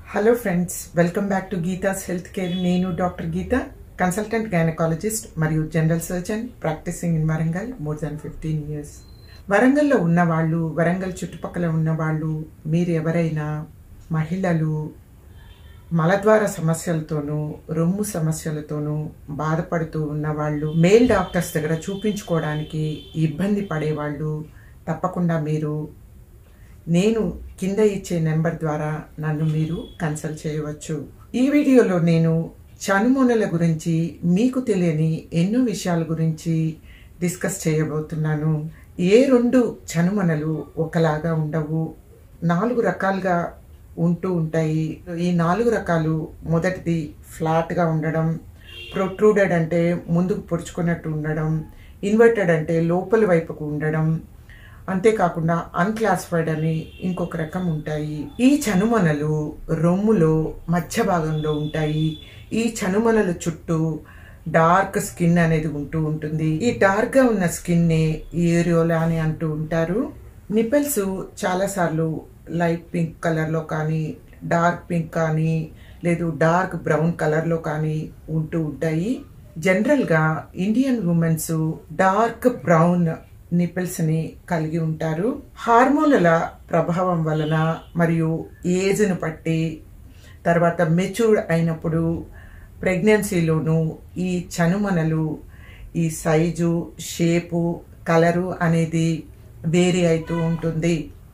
hello friends welcome back to Geetha's health care నేను doctor Geetha consultant gynaecologist మరియు general surgeon practising in Warangal more than fifteen years వరంగల్లో ఉన్న వాళ్ళు వరంగల్ చుట్టుపక్కల ఉన్న వాళ్ళు మీరు ఎవరైనా మహిళలు మలద్వార సమస్యలతోనూ రొమ్ము సమస్యలతోనూ బాధపడుతూ ఉన్న వాళ్ళు మేల్ డాక్టర్స్ దగ్గర చూపించుకోవడానికి ఇబ్బంది పడేవాళ్ళు తప్పకుండా మీరు నేను కింద ఇచ్చే నెంబర్ ద్వారా నన్ను మీరు కన్సల్ట్ చేయవచ్చు ఈ వీడియోలో నేను చనుమొనల గురించి మీకు తెలియని ఎన్నో విషయాల గురించి డిస్కస్ చేయబోతున్నాను ఏ రెండు చనుమొనలు ఒకలాగా ఉండవు నాలుగు రకాలుగా ఉంటూ ఉంటాయి ఈ నాలుగు రకాలు మొదటిది ఫ్లాట్గా ఉండడం ప్రొట్రూడెడ్ అంటే ముందుకు పొడుచుకున్నట్టు ఉండడం ఇన్వర్టెడ్ అంటే లోపలి వైపుకు ఉండడం అంతేకాకుండా అన్క్లాసిఫైడ్ అని ఇంకొక రకం ఉంటాయి ఈ చనుమనలు రొమ్ములో మధ్య భాగంలో ఉంటాయి ఈ చనుమనల చుట్టూ డార్క్ స్కిన్ అనేది ఉంటూ ఉంటుంది ఈ డార్క్ గా ఉన్న స్కిన్ ని ఏరియోలా అని అంటూ ఉంటారు నిపెల్స్ చాలా సార్లు లైట్ పింక్ కలర్ లో కానీ డార్క్ పింక్ కానీ లేదు డార్క్ బ్రౌన్ కలర్ లో కానీ ఉంటూ ఉంటాయి జనరల్ గా Indian women's dark brown nipples ని కలిగి ఉంటారు హార్మోన్ల ప్రభావం వలన మరియు ఏజ్ను బట్టి తర్వాత మెచ్యూర్డ్ అయినప్పుడు ప్రెగ్నెన్సీలోను ఈ చనుమనలు ఈ సైజు షేపు కలరు అనేది వేరీ అవుతూ ఉంటుంది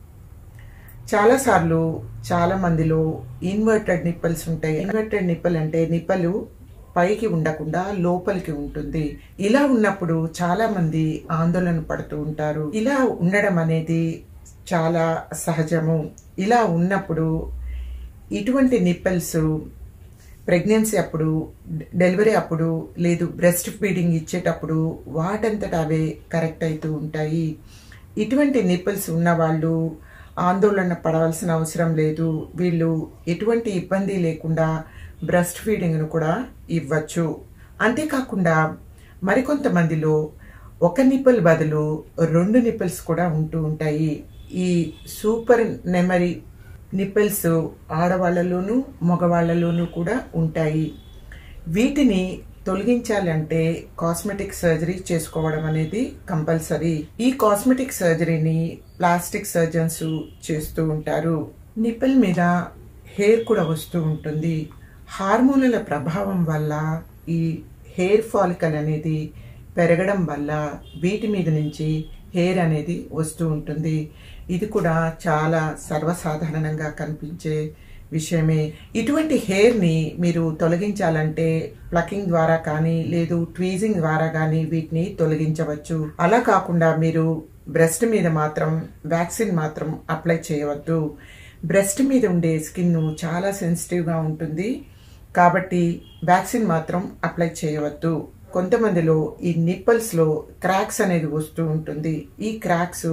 చాలాసార్లు చాలా మందిలో ఇన్వర్టెడ్ నిప్పల్స్ ఉంటాయి ఇన్వర్టెడ్ నిప్పల్ అంటే నిప్పలు పైకి ఉండకుండా లోపలికి ఉంటుంది ఇలా ఉన్నప్పుడు చాలా మంది ఆందోళన పడుతూ ఉంటారు ఇలా ఉండడం అనేది చాలా సహజము ఇలా ఉన్నప్పుడు ఇటువంటి నిప్పల్స్ ప్రెగ్నెన్సీ అప్పుడు డెలివరీ అప్పుడు లేదు బ్రెస్ట్ ఫీడింగ్ ఇచ్చేటప్పుడు వాటంతట అవే కరెక్ట్ అవుతూ ఉంటాయి ఇటువంటి నిప్పల్స్ ఉన్నవాళ్ళు ఆందోళన పడవలసిన అవసరం లేదు వీళ్ళు ఎటువంటి ఇబ్బంది లేకుండా బ్రెస్ట్ ఫీడింగ్ను కూడా ఇవ్వచ్చు అంతేకాకుండా మరికొంతమందిలో ఒక నిప్పల్ బదులు రెండు నిప్పల్స్ కూడా ఉంటూ ఉంటాయి ఈ సూపర్ నెమరీ నిప్పల్స్ ఆడవాళ్లలోనూ మగవాళ్లలోనూ కూడా ఉంటాయి వీటిని తొలగించాలంటే కాస్మెటిక్ సర్జరీ చేసుకోవడం అనేది కంపల్సరీ ఈ కాస్మెటిక్ సర్జరీని ప్లాస్టిక్ సర్జన్స్ చేస్తూ ఉంటారు నిప్పల్ మీద హెయిర్ కూడా వస్తూ ఉంటుంది హార్మోన్ల ప్రభావం వల్ల ఈ హెయిర్ ఫాలికల్ అనేది పెరగడం వల్ల వీటి మీద నుంచి హెయిర్ అనేది వస్తూ ఉంటుంది ఇది కూడా చాలా సర్వసాధారణంగా కనిపించే విషయమే ఇటువంటి హెయిర్ని మీరు తొలగించాలంటే ప్లకింగ్ ద్వారా కానీ లేదు ట్వీజింగ్ ద్వారా కానీ వీటిని తొలగించవచ్చు అలా కాకుండా మీరు బ్రెస్ట్ మీద మాత్రం వ్యాక్సిన్ మాత్రం అప్లై చేయవద్దు బ్రెస్ట్ మీద ఉండే స్కిన్ చాలా సెన్సిటివ్గా ఉంటుంది కాబట్టి వ్యాక్సిన్ మాత్రం అప్లై చేయవద్దు కొంతమందిలో ఈ నిప్పల్స్లో క్రాక్స్ అనేది వస్తూ ఉంటుంది ఈ క్రాక్స్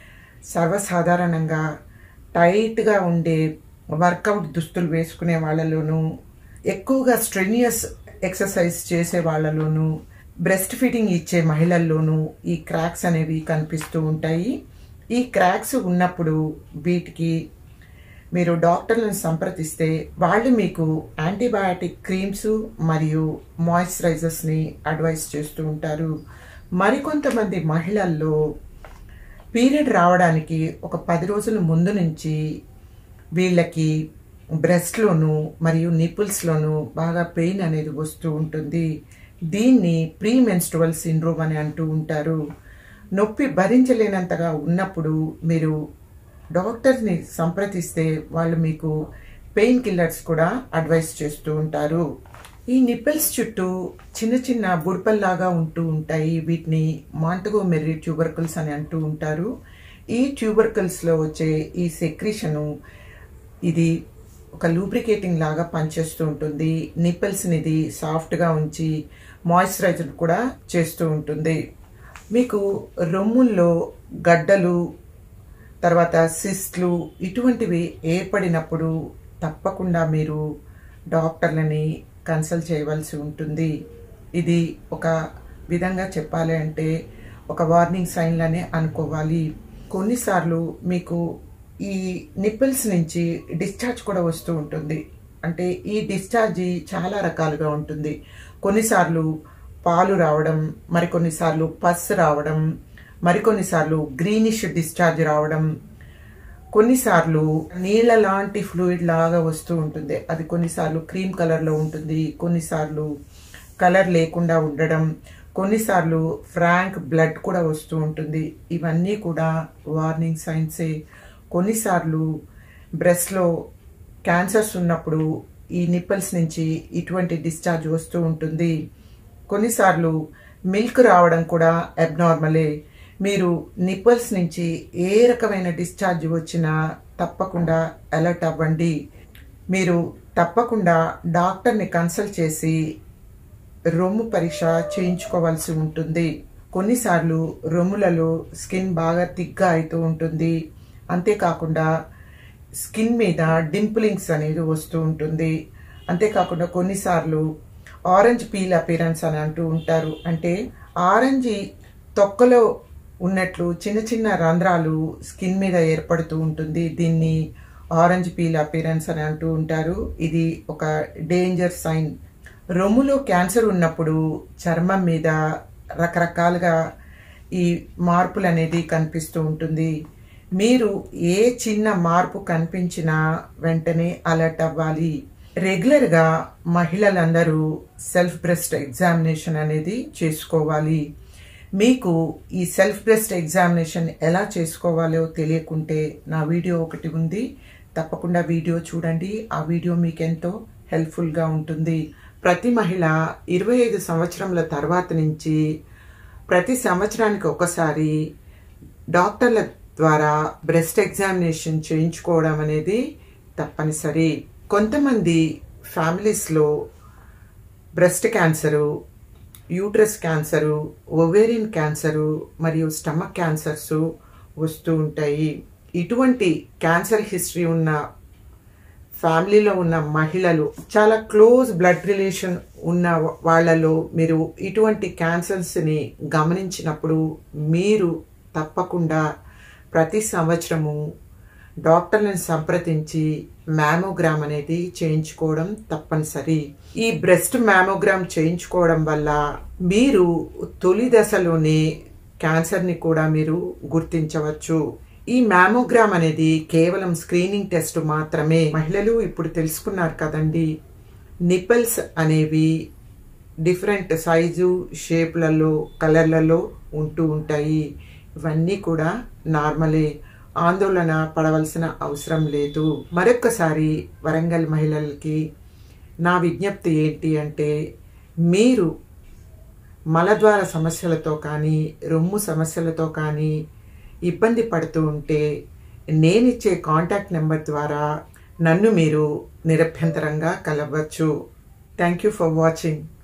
సర్వసాధారణంగా టైట్గా ఉండే వర్కౌట్ దుస్తులు వేసుకునే వాళ్ళలోనూ ఎక్కువగా స్ట్రెనియస్ ఎక్సర్సైజ్ చేసే వాళ్ళలోనూ బ్రెస్ట్ ఫీడింగ్ ఇచ్చే మహిళల్లోనూ ఈ క్రాక్స్ అనేవి కనిపిస్తూ ఉంటాయి ఈ క్రాక్స్ ఉన్నప్పుడు వీటికి మీరు డాక్టర్లను సంప్రదిస్తే వాళ్ళు మీకు యాంటీబయాటిక్ క్రీమ్స్ మరియు మాయిశ్చరైజర్స్ని అడ్వైస్ చేస్తూ ఉంటారు మరికొంతమంది మహిళల్లో పీరియడ్ రావడానికి ఒక పది రోజుల ముందు నుంచి వీళ్ళకి బ్రెస్ట్లోను మరియు నిపుల్స్లోను బాగా పెయిన్ అనేది వస్తూ ఉంటుంది దీన్ని ప్రీ మెన్స్ట్రువల్ సిండ్రోమ్ అని అంటూ ఉంటారు నొప్పి భరించలేనంతగా ఉన్నప్పుడు మీరు డాక్టర్ని సంప్రదిస్తే వాళ్ళు మీకు పెయిన్ కిల్లర్స్ కూడా అడ్వైస్ చేస్తూ ఉంటారు ఈ నిప్పెల్స్ చుట్టూ చిన్న చిన్న బుడపల్లాగా ఉంటూ ఉంటాయి వీటిని మాంటగో మెర్రీ ట్యూబర్కల్స్ అని అంటూ ఉంటారు ఈ ట్యూబర్కల్స్లో వచ్చే ఈ సెక్రిషను ఇది ఒక లూబ్రికేటింగ్ లాగా పనిచేస్తూ ఉంటుంది నిప్పెల్స్ని ఇది సాఫ్ట్గా ఉంచి మాయిశ్చరైజర్ కూడా చేస్తూ ఉంటుంది మీకు రొమ్ముల్లో గడ్డలు తర్వాత సిస్ట్లు ఇటువంటివి ఏర్పడినప్పుడు తప్పకుండా మీరు డాక్టర్లని కన్సల్ట్ చేయవలసి ఉంటుంది ఇది ఒక విధంగా చెప్పాలి అంటే ఒక వార్నింగ్ సైన్లనే అనుకోవాలి కొన్నిసార్లు మీకు ఈ నిప్పుల్స్ నుంచి డిశ్చార్జ్ కూడా వస్తూ ఉంటుంది అంటే ఈ డిశ్చార్జ్ చాలా రకాలుగా ఉంటుంది కొన్నిసార్లు పాలు రావడం మరికొన్నిసార్లు పస్ రావడం మరికొన్నిసార్లు గ్రీనిష్ డిశ్చార్జ్ రావడం కొన్నిసార్లు నీళ్ళ లాంటి ఫ్లూయిడ్ లాగా వస్తూ ఉంటుంది అది కొన్నిసార్లు క్రీమ్ కలర్లో ఉంటుంది కొన్నిసార్లు కలర్ లేకుండా ఉండడం కొన్నిసార్లు ఫ్రాంక్ బ్లడ్ కూడా వస్తూ ఉంటుంది ఇవన్నీ కూడా వార్నింగ్ సైన్సే కొన్నిసార్లు బ్రెస్ట్లో క్యాన్సర్స్ ఉన్నప్పుడు ఈ నిప్పల్స్ నుంచి ఇటువంటి డిశ్చార్జ్ వస్తూ ఉంటుంది కొన్నిసార్లు మిల్క్ రావడం కూడా అబ్నార్మలే మీరు నిప్పల్స్ నుంచి ఏ రకమైన డిశ్చార్జ్ వచ్చినా తప్పకుండా అలర్ట్ అవ్వండి మీరు తప్పకుండా డాక్టర్ని కన్సల్ట్ చేసి రొమ్ము పరీక్ష చేయించుకోవాల్సి ఉంటుంది కొన్నిసార్లు రొమ్ములలో స్కిన్ బాగా తిగ్గా అవుతూ ఉంటుంది అంతేకాకుండా స్కిన్ మీద డింపులింగ్స్ అనేది వస్తూ ఉంటుంది అంతేకాకుండా కొన్నిసార్లు ఆరెంజ్ పీల్ అపీరెన్స్ అని అంటూ ఉంటారు అంటే ఆరెంజ్ తొక్కలో ఉన్నట్లు చిన్న చిన్న రంధ్రాలు స్కిన్ మీద ఏర్పడుతూ ఉంటుంది దీన్ని ఆరెంజ్ పీల్ అపీరెన్స్ అని అంటూ ఉంటారు ఇది ఒక డేంజర్ సైన్ రొమ్ములో క్యాన్సర్ ఉన్నప్పుడు చర్మం మీద రకరకాలుగా ఈ మార్పులు అనేది కనిపిస్తూ ఉంటుంది మీరు ఏ చిన్న మార్పు కనిపించినా వెంటనే అలర్ట్ అవ్వాలి రెగ్యులర్గా మహిళలందరూ సెల్ఫ్ బ్రెస్ట్ ఎగ్జామినేషన్ అనేది చేసుకోవాలి మీకు ఈ సెల్ఫ్ బ్రెస్ట్ ఎగ్జామినేషన్ ఎలా చేసుకోవాలో తెలియకుంటే నా వీడియో ఒకటి ఉంది తప్పకుండా వీడియో చూడండి ఆ వీడియో మీకు ఎంతో హెల్ప్ఫుల్గా ఉంటుంది ప్రతి మహిళ ఇరవై ఐదు సంవత్సరముల తర్వాత నుంచి ప్రతి సంవత్సరానికి ఒకసారి డాక్టర్ల ద్వారా బ్రెస్ట్ ఎగ్జామినేషన్ చేయించుకోవడం అనేది తప్పనిసరి కొంతమంది ఫ్యామిలీస్లో breast cancer uterus cancer ovarian cancer మరియు స్టమక్ క్యాన్సర్స్ వస్తూ ఉంటాయి ఇటువంటి క్యాన్సర్ హిస్టరీ ఉన్న ఫ్యామిలీలో ఉన్న మహిళలు చాలా క్లోజ్ బ్లడ్ రిలేషన్ ఉన్న వాళ్ళలో మీరు ఇటువంటి క్యాన్సర్స్ని గమనించినప్పుడు మీరు తప్పకుండా ప్రతి సంవత్సరము డాక్టర్లను సంప్రదించి మ్యామోగ్రామ్ అనేది చేయించుకోవడం తప్పనిసరి ఈ బ్రెస్ట్ మ్యామోగ్రామ్ చేయించుకోవడం వల్ల మీరు తొలి దశలోనే క్యాన్సర్ని కూడా మీరు గుర్తించవచ్చు ఈ మ్యామోగ్రామ్ అనేది కేవలం స్క్రీనింగ్ టెస్ట్ మాత్రమే మహిళలు ఇప్పుడు తెలుసుకున్నారు కదండి నిప్పల్స్ అనేవి డిఫరెంట్ సైజు షేప్లలో కలర్లలో ఉంటూ ఉంటాయి ఇవన్నీ కూడా నార్మలే ఆందోళన పడవలసిన అవసరం లేదు మరొక్కసారి వరంగల్ మహిళలకి నా విజ్ఞప్తి ఏంటి అంటే మీరు మలద్వార సమస్యలతో కానీ రొమ్ము సమస్యలతో కానీ ఇబ్బంది పడుతూ ఉంటే నేనిచ్చే కాంటాక్ట్ నెంబర్ ద్వారా నన్ను మీరు నిరభ్యంతరంగా కలవచ్చు థ్యాంక్ యూ ఫర్ వాచింగ్